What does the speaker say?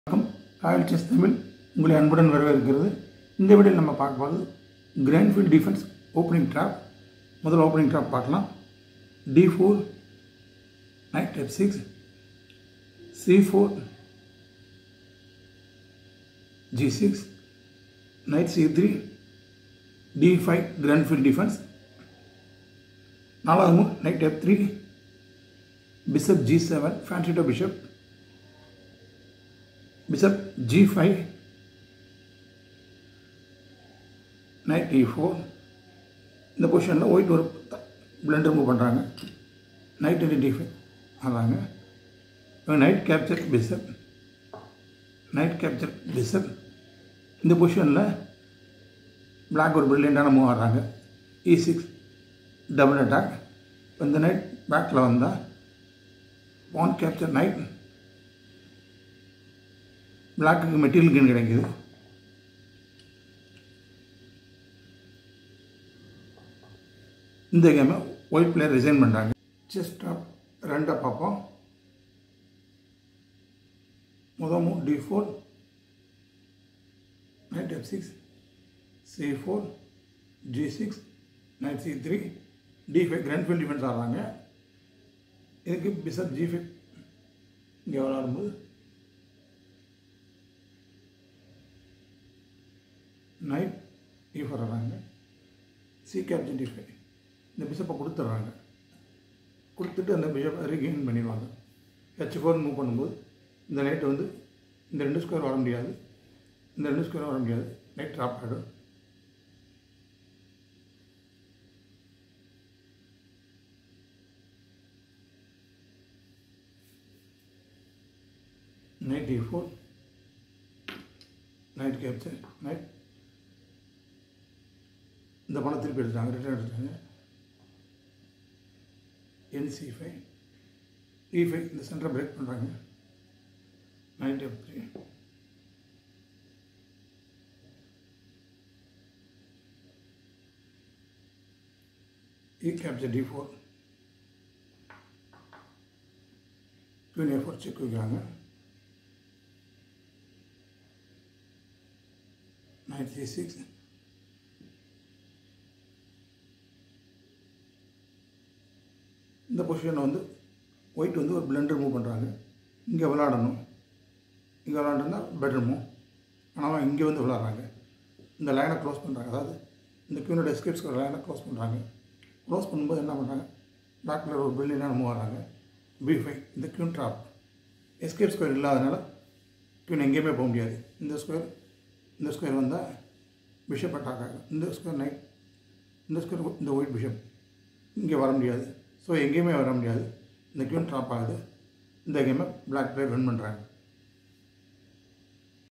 Royal chess Tamil உங்களை அன்புடன் வரவேற்கிறது இந்த வீடியோவில் நம்ம பார்க்க போகிறது கிராண்ட்ஃபீல்ட் டிஃபென்ஸ் ஓப்பனிங் ட்ராப் முதல்ல ஓப்பனிங் ட்ராப் பார்க்கலாம் D four knight F six C four G six knight C three D five Grunfeld defence நாலாவது move knight F three bishop G seven fianchetto bishop bishop G five knight E four இந்த பொசிஷனில் white ஒரு blunder move பண்ணுறாங்க knight into D five ஆடுறாங்க knight capture bishop knight capture bishop இந்த பொசிஷனில் black ஒரு பிரில்லியண்டான மூவ் ஆடுறாங்க இ சிக்ஸ் டபுள் அட்டாக் இந்த நைட் பேக்கில் வந்தால் பான் கேப்சர் நைட் பிளாக்குக்கு மெட்டீரியல் கெயின் கிடைக்குது இந்த கேமை ஒயிட் பிளேயர் ரிசைன் பண்ணுறாங்க செஸ் டாப் ரெண்டாக பார்ப்போம் முதல் move D four knight F six C four G six knight C three D five Grunfeld defence ஆடுறாங்க இதுக்கு பிசப் ஜி ஃபைவ் இங்கே விளாடும்போது நைட் இ ஃபோர் வராங்க சி கேப்டன் டி ஃபைவ் இந்த பிஷப்பை கொடுத்துட்றாங்க கொடுத்துட்டு அந்த பிஷப்பை ரீகெயின் பண்ணிடுவாங்க ஹெச் ஃபோர் மூவ் பண்ணும்போது இந்த நைட் வந்து இந்த ரெண்டு ஸ்கொயர் வர முடியாது இந்த ரெண்டு ஸ்கொயர் வர முடியாது நைட் ட்ராப் ஆகிடும் knight d4 knight capture knight இந்த பணம் திருப்பி எடுத்துட்டாங்க ரிட்டர்ன் எடுத்துட்டாங்க N C five E five இந்த சென்டரை பிரேக் பண்ணுறாங்க knight F three E capture D four queen A four check வைக்கிறாங்க nine three six இந்த பொசிஷனை வந்து ஒயிட் வந்து ஒரு பிளண்டர் மூவ் பண்ணுறாங்க இங்கே விளாடணும் இங்கே விளாண்டுருந்தா பெட்டர் மூவ் ஆனால் இங்கே வந்து விளாட்றாங்க இந்த லைனை க்ளோஸ் பண்ணுறாங்க அதாவது இந்த கியூனோட எஸ்கேப்ஸ் லைனை க்ளோஸ் பண்ணுறாங்க க்ளோஸ் பண்ணும்போது என்ன பண்ணுறாங்க டாக்டர் ஒரு பில்லியனாக மூவ் ஆகிறாங்க பி ஃபைவ் இந்த கியூன் ட்ராப் எஸ்கேப் ஸ்கொயர் இல்லாதனால கியூன் எங்கேயுமே போக முடியாது இந்த ஸ்கொயர் இந்த ஸ்கொயர் வந்தால் பிஷப் அட்டாக் ஆகும் இந்த ஸ்கொயர் நைட் இந்த ஸ்கொயர் இந்த ஒயிட் பிஷப் இங்கே வர முடியாது ஸோ எங்கேயுமே வர முடியாது இந்த கியூன் ட்ராப் ஆகுது இந்த கேமை பிளாக் பிளேயர் வின் பண்ணுறாங்க